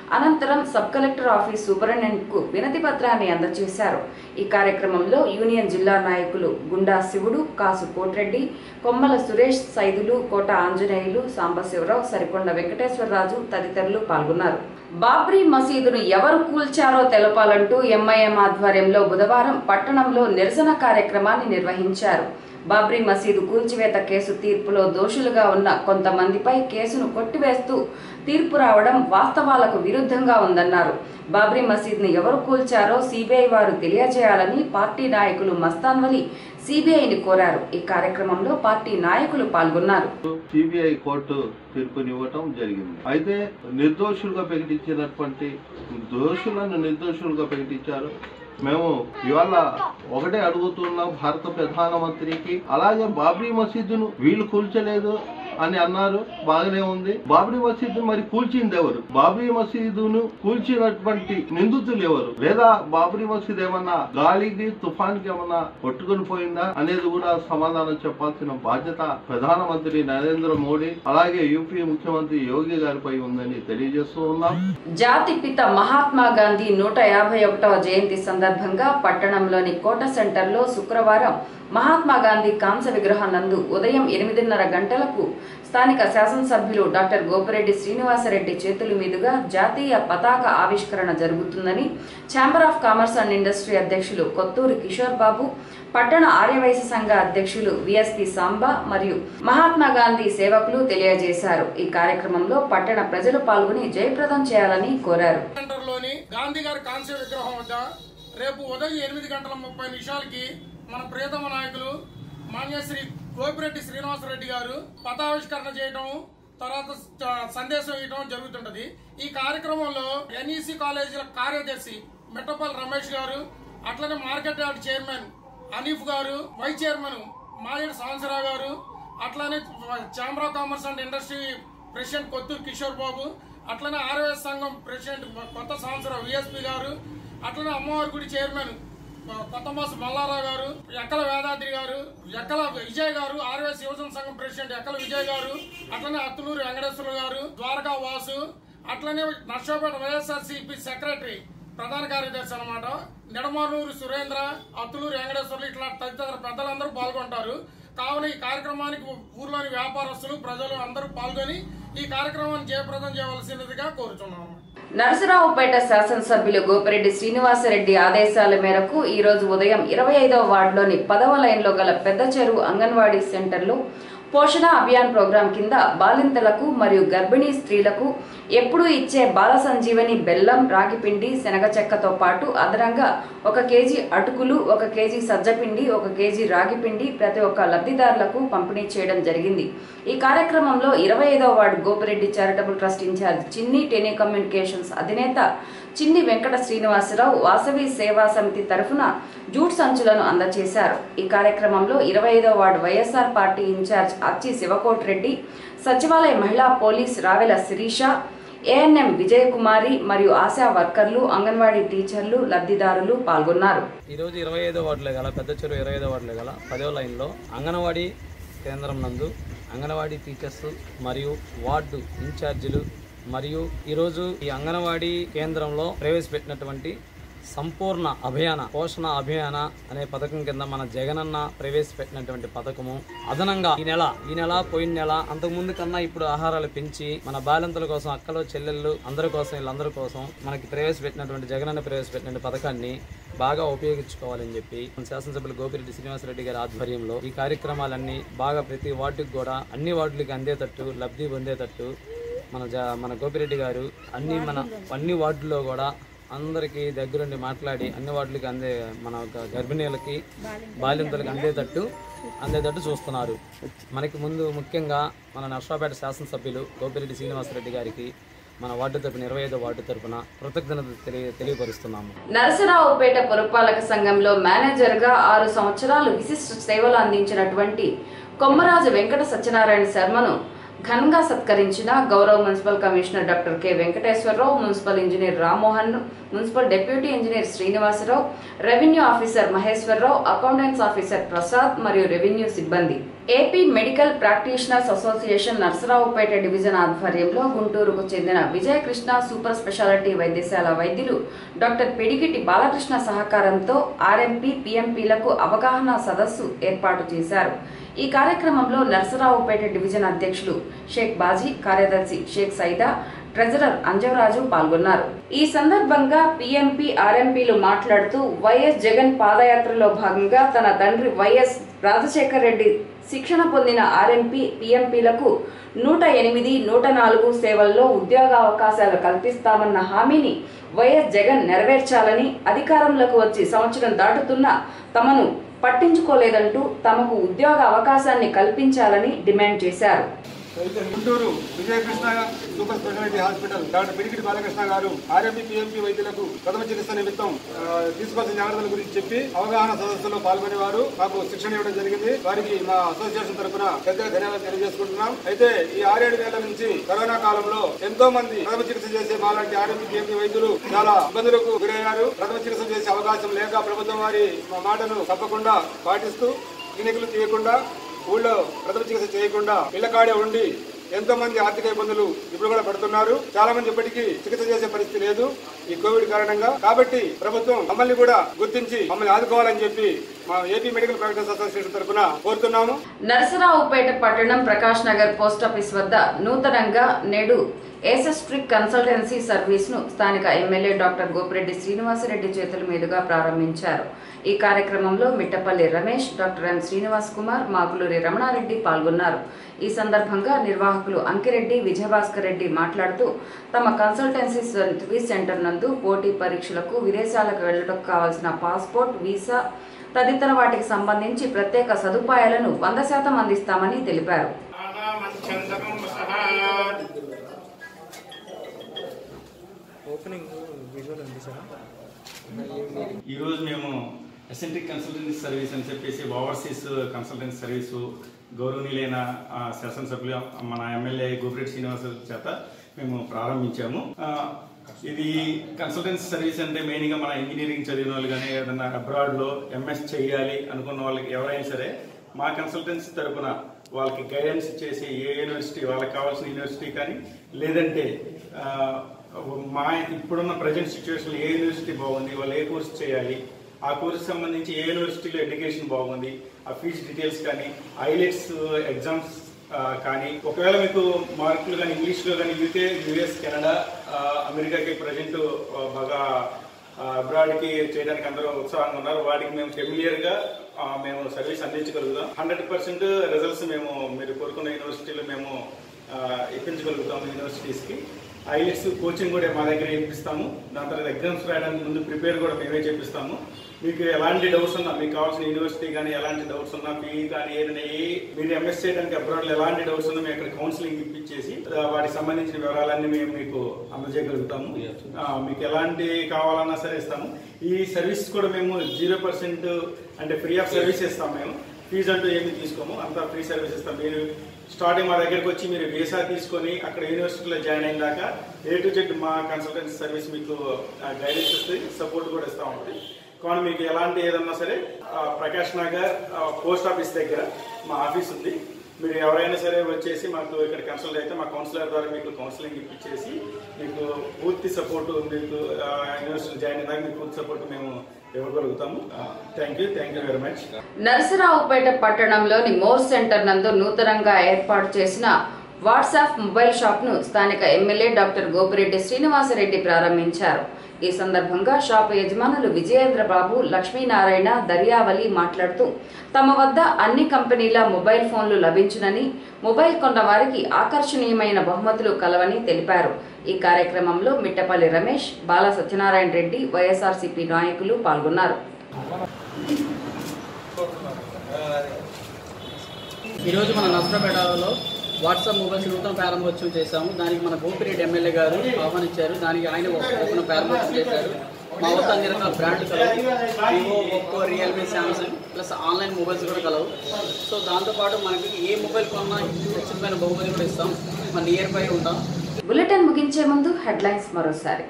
[SPEAKER 1] అనంతరం సబ్ కలెక్టర్ ఆఫీస్ సూపరింటెండెంట్కు వినతి పత్రాన్ని అందజేశారు ఈ కార్యక్రమంలో యూనియన్ జిల్లా నాయకులు గుండా శివుడు కాసు కోట్రెడ్డి కొమ్మల సురేష్ సైదులు కోట ఆంజనేయులు సాంబశివరావు సరికొండ వెంకటేశ్వరరాజు తదితరులు పాల్గొన్నారు బాబ్రీ మసీదును ఎవరు కూల్చారో తెలపాలంటూ ఎంఐఎం ఆధ్వర్యంలో బుధవారం పట్టణంలో నిరసన కార్యక్రమాన్ని నిర్వహించారు బాబ్రీ మసీదు కూల్చివేత కేసు తీర్పులో దోషులుగా ఉన్న కొంతమందిపై కేసును కొట్టివేస్తూ తీర్పు రావడం వాస్తవాలకు విరుద్ధంగా ఉందన్నారు బాబ్రీ మసీద్ను ఎవరు కూల్చారో సిబిఐ వారు తెలియజేయాలని పార్టీ నాయకులు మస్తాన్వలి సిబిఐని కోరారు ఈ కార్యక్రమంలో పార్టీ నాయకులు పాల్గొన్నారు
[SPEAKER 9] సిబిఐ కోర్టు తీర్పునివ్వటం జరిగింది అయితే నిర్దోషులుగా ప్రకటించినటువంటి దోషులను నిర్దోషులుగా ప్రకటించారు మేము ఇవాళ ఒకటే అడుగుతున్నాం భారత ప్రధానమంత్రికి అలాగే బాబ్రీ మసీదును వీళ్ళు కూల్చలేదు అని అన్నారు బాగానే ఉంది బాబ్రీ మసీదు మరి కూల్చింది ఎవరు బాబ్రీ మసీదును కూల్చినటువంటి నిందితులు ఎవరు లేదా బాబ్రీ మసీద్ ఏమన్నా గాలికి తుఫాన్కి ఏమన్నా కొట్టుకుని పోయిందా అనేది కూడా సమాధానం చెప్పాల్సిన బాధ్యత ప్రధానమంత్రి నరేంద్ర మోడీ అలాగే యూపీ ముఖ్యమంత్రి యోగి గారిపై ఉందని తెలియజేస్తూ ఉన్నాం
[SPEAKER 1] జాతి పిత మహాత్మా గాంధీ నూట యాభై ఒకటవ జయంతి సందర్భంగా పట్టణంలోని కోట సెంటర్లో శుక్రవారం మహాత్మా గాంధీ కాంస విగ్రహం నందు ఉదయం ఎనిమిదిన్నర గంటలకు స్థానిక శాసనసభ్యులు డాక్టర్ గోపిరెడ్డి శ్రీనివాసరెడ్డి చేతుల మీదుగా జాతీయ పతాక ఆవిష్కరణ జరుగుతుందని chamber of commerce and industry అధ్యక్షులు కొత్తూరి కిషోర్ బాబు పట్టణ ఆర్యవైశ్య సంఘ అధ్యక్షులు విఎస్పి సాంబా మరియు మహాత్మా గాంధీ సేవకులు తెలియజేశారు ఈ కార్యక్రమంలో పట్టణ ప్రజలు పాల్గొని జయప్రదం చేయాలని కోరారు
[SPEAKER 10] సెంటర్లోని గాంధీ గారి కాంస్య విగ్రహం వద్ద రేపు ఉదయం ఎనిమిది గంటల ముప్పై నిమిషాలకి మన ప్రియతమ నాయకులు మాన్యశ్రీ గోపిరెడ్డి శ్రీనివాసరెడ్డి గారు పతావిష్కరణ చేయడం తర్వాత స- సందేశం ఇవ్వడం జరుగుతుంటది ఈ కార్యక్రమంలో ఎన్ఈసి కాలేజీల కార్యదర్శి మిట్టపల్లి రమేష్ గారు అట్లనే మార్కెట్ యార్డ్ చైర్మన్ అనీఫ్ గారు వైస్ చైర్మన్ మాలేడు సాంసరావు గారు అట్లనే chamber of commerce and industry president Kotturu Kishore Babu అట్లనే ఆర్ఎస్ సంఘం ప్రెసిడెంట్ కొత్త సంవత్సరం విఎస్పి గారు అట్లనే అమ్మవారి గుడి చైర్మన్ కొత్తమాస మల్లారావు గారు ఎక్కల వేదాద్రి గారు ఎక్కల విజయ్ గారు ఆర్ఎస్ యువజన సంఘం ప్రెసిడెంట్ ఎక్కల విజయ్ గారు అట్లనే అత్తులూరు వెంకటేశ్వర గారు ద్వారకా వాసు అట్లనే నర్సాపేట వైఎస్ఆర్సీపీ సెక్రటరీ ప్రధాన కార్యదర్శి అనమాట నిడమానూరు సురేంద్ర అత్తులూరు వెంకటేశ్వర్లు ఇట్లా తదితర పెద్దలందరూ పాల్గొంటారు కావున ఈ కార్యక్రమానికి ఊర్లోని వ్యాపారస్తులు ప్రజలు అందరూ పాల్గొని ఈ కార్యక్రమాన్ని జయప్రదం చేయవలసినదిగా కోరుచున్నాము
[SPEAKER 1] నరసరావుపేట శాసనసభ్యులు గోపిరెడ్డి శ్రీనివాసరెడ్డి ఆదేశాల మేరకు ఈ రోజు ఉదయం ఇరవై ఐదవ వార్డులోని పదవ లైన్లో గల పెద్ద చెరువు అంగన్వాడీ సెంటర్లో పోషణ అభియాన్ ప్రోగ్రాం కింద బాలింతలకు మరియు గర్భిణీ స్త్రీలకు ఎప్పుడూ ఇచ్చే బాల సంజీవని బెల్లం రాగిపిండి శనగ చెక్కతో పాటు అదనంగా ఒక కేజీ అటుకులు ఒక కేజీ సజ్జపిండి ఒక కేజీ రాగిపిండి ప్రతి ఒక్క లబ్ధిదారులకు పంపిణీ చేయడం జరిగింది ఈ కార్యక్రమంలో ఇరవై ఐదవ ward Gopireddy charitable trust in-charge Chinni telecommunications అధినేత చిన్ని వెంకట శ్రీనివాసరావు వాసవి సేవా సమితి తరఫున జూట్ సంచులను అందజేశారు ఈ కార్యక్రమంలో ఇరవై ఐదవ వార్డు వైఎస్ఆర్ పార్టీ ఇన్ఛార్జ్ అచ్చి శివకోట్ రెడ్డి సచివాలయ మహిళా పోలీస్ రావెల శిరీష ఏఎన్ఎం విజయకుమారి మరియు ఆశా వర్కర్లు అంగన్వాడీ టీచర్లు లబ్ధిదారులు పాల్గొన్నారు
[SPEAKER 11] ఈరోజు ఇరవై ఐదో వార్డులో గల పెద్ద చెరువు ఇరవై ఐదో వార్డులో గల పదో లైన్లో అంగన్వాడీ కేంద్రం నందు అంగన్వాడీ టీచర్స్ మరియు వార్డు ఇన్ఛార్జీలు మరియు ఈరోజు ఈ అంగన్వాడీ కేంద్రంలో ప్రవేశపెట్టినటువంటి సంపూర్ణ అభియాన పోషణ అభియాన అనే పథకం కింద మన జగనన్న ప్రవేశపెట్టినటువంటి పథకము అదనంగా ఈ నెల ఈ నెల పోయిన నెల అంతకుముందు కన్నా ఇప్పుడు ఆహారాలు పెంచి మన బాలింతల కోసం అక్కలు చెల్లెళ్ళు అందరి కోసం వీళ్ళందరి కోసం మనకి ప్రవేశపెట్టినటువంటి జగనన్న ప్రవేశపెట్టిన పథకాన్ని బాగా ఉపయోగించుకోవాలని చెప్పి మన శాసనసభ్యులు గోపిరెడ్డి శ్రీనివాసరెడ్డి గారి ఆధ్వర్యంలో ఈ కార్యక్రమాలన్నీ బాగా ప్రతి వార్డుకి కూడా అన్ని వార్డులకి అందేటట్టు లబ్ధి పొందేటట్టు మన జ మన గోపిరెడ్డి గారు అన్ని మన అన్ని వార్డుల్లో కూడా అందరికీ దగ్గరుండి మాట్లాడి అన్ని వార్డులకి అందే మన గ- గర్భిణీలకి బాలింతలకు అందేటట్టు అందేటట్టు చూస్తున్నారు మనకి ముందు ముఖ్యంగా మన నర్సాపేట శాసనసభ్యులు గోపిరెడ్డి శ్రీనివాసరెడ్డి గారికి మన వార్డు తరపున ఇరవై ఐదో వార్డు తరపున కృతజ్ఞతలు తెలియ తెలియపరుస్తున్నాము
[SPEAKER 1] నరసరావుపేట పురపాలక సంఘంలో మేనేజర్గా ఆరు సంవత్సరాలు విశిష్ట సేవలు అందించినటువంటి కొమ్మరాజు వెంకట సత్యనారాయణ శర్మను ఘనంగా సత్కరించిన గౌరవ municipal commissioner doctor K Venkateswara Rao municipal engineer Rammohan municipal deputy engineer Srinivasa Rao revenue officer Maheswara Rao accountants officer Prasad మరియు రెవెన్యూ సిబ్బంది AP medical practitioners association Narasaraopet division ఆధ్వర్యంలో గుంటూరుకు చెందిన విజయకృష్ణ సూపర్ స్పెషాలిటీ వైద్యశాల వైద్యులు డాక్టర్ పిడికిటి బాలకృష్ణ సహకారంతో ఆర్ఎంపీ పిఎంపీలకు అవగాహన సదస్సు ఏర్పాటు చేశారు ఈ కార్యక్రమంలో నర్సరావుపేట డివిజన్ అధ్యక్షులు షేక్ బాజీ కార్యదర్శి షేక్ సైదా ట్రెజరర్ అంజవరాజు పాల్గొన్నారు ఈ సందర్భంగా పిఎంపీ ఆర్ఎంపీలు మాట్లాడుతూ వైఎస్ జగన్ పాదయాత్రలో భాగంగా తన తండ్రి వైఎస్ రాజశేఖర్ రెడ్డి శిక్షణ పొందిన ఆర్ఎంపీ పిఎంపీలకు నూట ఎనిమిది నూట నాలుగు సేవల్లో ఉద్యోగ అవకాశాలు కల్పిస్తామన్న హామీని వైఎస్ జగన్ నెరవేర్చాలని అధికారంలోకి వచ్చి సంవత్సరం దాటుతున్నా తమను పట్టించుకోలేదంటూ తమకు ఉద్యోగ అవకాశాన్ని కల్పించాలని డిమాండ్ చేశారు
[SPEAKER 12] Guntur Vijayakrishna super speciality hospital doctor Pidikiti Balakrishna garu RMP PMP వైద్యులకు ప్రథమ చికిత్స నిమిత్తం ఆ, తీసుకోవాల్సిన జాగ్రత్తల గురించి చెప్పి అవగాహన సదస్సులో పాల్గొనేవారు మాకు శిక్షణ ఇవ్వడం జరిగింది వారికి మా అసోసియేషన్ తరఫున పెద్దగా ధన్యవాదాలు తెలియజేసుకుంటున్నాం అయితే ఈ ఆరేడు వేల నుంచి కరోనా కాలంలో ఎంతో మంది ప్రథమ చికిత్స చేసే మాలాంటి ఆర్ఎంపీ పిఎంపీ వైద్యులు చాలా ఇబ్బందులకు గురయ్యారు ప్రథమ చికిత్స చేసే అవకాశం లేక ప్రభుత్వం వారి మా మాటను తప్పకుండా పాటిస్తూ క్లినిక్లు తీయకుండా ఊళ్ళో ప్రథమ చికిత్స చేయకుండా ఇళ్లకాడే ఉండి ఎంతో మంది ఆర్థిక ఇబ్బందులు ఇప్పుడు కూడా పడుతున్నారు చాలా మంది ఇప్పటికీ చికిత్స చేసే పరిస్థితి లేదు ఈ కోవిడ్ కారణంగా కాబట్టి ప్రభుత్వం మమ్మల్ని కూడా గుర్తించి మమ్మల్ని ఆదుకోవాలని చెప్పి మా ఏపీ మెడికల్ ప్రాక్టీస్ అసోసియేషన్ తరఫున కోరుతున్నాము
[SPEAKER 1] నరసరావుపేట పట్టణం ప్రకాష్ నగర్ పోస్టాఫీస్ వద్ద నూతనంగా నేడు ఏసెస్ట్రిక్ కన్సల్టెన్సీ సర్వీస్ ను స్థానిక ఎమ్మెల్యే డాక్టర్ గోపిరెడ్డి శ్రీనివాసరెడ్డి చేతుల మీదుగా ప్రారంభించారు ఈ కార్యక్రమంలో మిట్టపల్లి రమేష్ డాక్టర్ ఎం శ్రీనివాస్ కుమార్ మాకులూరి రమణారెడ్డి పాల్గొన్నారు ఈ సందర్భంగా నిర్వాహకులు అంకిరెడ్డి విజయభాస్కర్ రెడ్డి మాట్లాడుతూ తమ కన్సల్టెన్సీ సర్వీస్ సెంటర్ నందు పోటీ పరీక్షలకు విదేశాలకు వెళ్లడం కావాల్సిన పాస్పోర్ట్ వీసా తదితర వాటికి సంబంధించి ప్రత్యేక సదుపాయాలను వంద శాతం అందిస్తామని తెలిపారు
[SPEAKER 2] ఓపెనింగ్ విజువల్ ఉంది సార్
[SPEAKER 13] ఈరోజు మేము ఎసెంట్రిక్ కన్సల్టెన్సీ సర్వీస్ అని చెప్పేసి ఓవర్సీస్ కన్సల్టెన్సీ సర్వీసు గౌరవనీయులైన ఆ, శాసనసభ్యులు మన ఎమ్మెల్యే గోపిరెడ్డి శ్రీనివాస చేత మేము ప్రారంభించాము ఆ, ఇది కన్సల్టెన్సీ సర్వీస్ అంటే మెయిన్గా మన ఇంజనీరింగ్ చదివిన వాళ్ళు కానీ ఏదైనా అబ్రాడ్లో ఎంఎస్ చేయాలి అనుకున్న వాళ్ళకి ఎవరైనా సరే మా కన్సల్టెన్సీ తరపున వాళ్ళకి గైడెన్స్ చేసి ఏ యూనివర్సిటీ వాళ్ళకి కావాల్సిన యూనివర్సిటీ కానీ లేదంటే ఆ, మా ఇప్పుడున్న ప్రజెంట్ సిచ్యువేషన్ ఏ యూనివర్సిటీ బాగుంది వాళ్ళు ఏ కోర్స్ చేయాలి ఆ కోర్స్ సంబంధించి ఏ యూనివర్సిటీలో ఎడ్యుకేషన్ బాగుంది ఆ ఫీజు డీటెయిల్స్ కానీ ఐలెట్స్ ఎగ్జామ్స్ కానీ ఒకవేళ మీకు మార్కులు కానీ ఇంగ్లీష్లో కానీ యూకే యూఎస్ కెనడా ఆ, అమెరికాకి ప్రజెంట్ బాగా అబ్రాడ్కి చేయడానికి అందరూ ఉత్సాహంగా ఉన్నారు వాటికి మేము ఫెమిలియర్గా మేము సర్వీస్ అందించగలుగుతాం హండ్రెడ్ పర్సెంట్ రిజల్ట్స్ మేము మీరు కోరుకున్న యూనివర్సిటీలో మేము ఆ, ఇప్పించగలుగుతాము యూనివర్సిటీస్కి ఐఎల్స్ కోచింగ్ కూడా మా దగ్గర ఇప్పిస్తాము దాని తర్వాత ఎగ్జామ్స్ రాయడానికి ముందు ప్రిపేర్ కూడా మేమే చేపిస్తాము మీకు ఎలాంటి డౌట్స్ ఉన్నా మీకు కావాల్సిన యూనివర్సిటీ కానీ ఎలాంటి డౌట్స్ ఉన్నా ఫీ కానీ ఏదైనా ఏ మీరు ఎంఎస్ చేయడానికి అబ్రాడ్లో ఎలాంటి డౌట్స్ ఉన్నా మేము అక్కడ కౌన్సిలింగ్ ఇప్పించేసి ఆ, వాటికి సంబంధించిన వివరాలన్నీ మేము మీకు అందజేయగలుగుతాము ఆ, మీకు ఎలాంటి కావాలన్నా సరే ఇస్తాము ఈ సర్వీస్ కూడా మేము జీరో పర్సెంట్ అంటే ఫ్రీ ఆఫ్ సర్వీస్ ఇస్తాం మేము ఫీజు అంటూ ఏమి తీసుకోము అంతా ఫ్రీ సర్వీస్ ఇస్తాం మీరు స్టార్టింగ్ మా దగ్గరకు వచ్చి మీరు వీసా తీసుకొని అక్కడ యూనివర్సిటీలో జాయిన్ అయిన దాకా ఏ టు జెడ్ మా కన్సల్టెన్సీ సర్వీస్ మీకు గైడెన్స్ ఇస్తుంది సపోర్ట్ కూడా ఇస్తూ ఉంటుంది కానీ మీకు ఎలాంటి ఏదన్నా సరే ఆ, ప్రకాష్ నగర్ ఆ, పోస్ట్ ఆఫీస్ దగ్గర మా ఆఫీస్ ఉంది మీరు ఎవరైనా సరే వచ్చేసి మాకు ఇక్కడ కన్సల్ట్ అయితే మా కౌన్సిలర్ ద్వారా మీకు కౌన్సిలింగ్ ఇప్పించేసి మీకు పూర్తి సపోర్ట్ మీకు ఆ, యూనివర్సిటీ జాయిన్ అయిన దాకా మీకు పూర్తి సపోర్ట్ మేము ఇవ్వగలుగుతాము thank you thank you very much
[SPEAKER 1] Narasaraopet పట్టణంలోని మోర్ సెంటర్ నందు నూతనంగా ఏర్పాటు చేసిన వాట్సాప్ మొబైల్ షాప్ ను స్థానిక ఎమ్మెల్యే డాక్టర్ గోపిరెడ్డి శ్రీనివాసరెడ్డి ప్రారంభించారు ఈ సందర్భంగా షాపు యజమానులు విజయేంద్ర బాబు లక్ష్మీనారాయణ దర్యావలి మాట్లాడుతూ తమ వద్ద అన్ని కంపెనీల మొబైల్ ఫోన్లు లభించునని మొబైల్ కొన్న వారికి ఆకర్షణీయమైన బహుమతులు కలవని తెలిపారు ఈ కార్యక్రమంలో మిట్టపల్లి రమేష్ బాల సత్యనారాయణ రెడ్డి వైఎస్ఆర్సీపీ నాయకులు పాల్గొన్నారు
[SPEAKER 14] ఈరోజు మన నష్టపేటలో వాట్సాప్ మొబైల్స్ నూతన ప్రారంభోత్సవం చేశాము దానికి మన గోపిరెడ్డి ఎమ్మెల్యే గారు ఆహ్వానించారు దానికి ఆయన ఒక నూతన ప్రారంభోత్సవం చేశారు మా వద్ద అన్ని రకాల బ్రాండ్ కలవు Vivo Oppo Realme Samsung plus online mobiles కూడా కలవు సో దాంతోపాటు మనకి ఏ మొబైల్ కొన్నా ఉచితమైన బహుమతి కూడా ఇస్తాం మన నియర్ బై ఉంటాం
[SPEAKER 1] బులెటిన్ ముగించే ముందు హెడ్లైన్స్ మరోసారి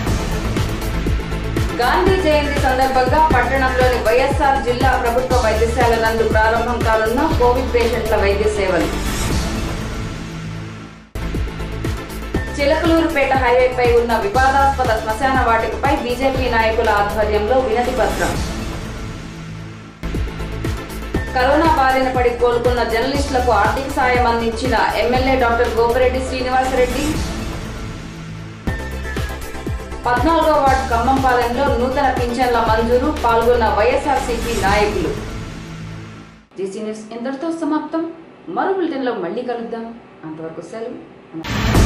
[SPEAKER 1] గాంధీ జయంతి సందర్భంగా పట్టణంలోని వైఎస్ఆర్ జిల్లా ప్రభుత్వ వైద్యశాల నందు ప్రారంభం కానున్న కోవిడ్ పేషెంట్ల వైద్య సేవలు చిలకలూరుపేట హైవేపై ఉన్న వివాదాస్పద శ్మశాన వాటికపై బీజేపీ నాయకుల ఆధ్వర్యంలో వినతి పత్రం కరోనా బారిన పడి కోలుకున్న జర్నలిస్టులకు ఆర్థిక సాయం అందించిన ఎమ్మెల్యే డాక్టర్ గోపిరెడ్డి శ్రీనివాసరెడ్డి పద్నాలుగో వార్డు ఖమ్మంపాలెంలో నూతన పింఛన్ల మంజూరు పాల్గొన్న వైఎస్ఆర్సీపీ నాయకులు జీసీ న్యూస్ ఇంతటితో సమాప్తం మరో బులెటిన్లో మళ్ళీ కలుద్దాం అంతవరకు సెలవు నమస్కారం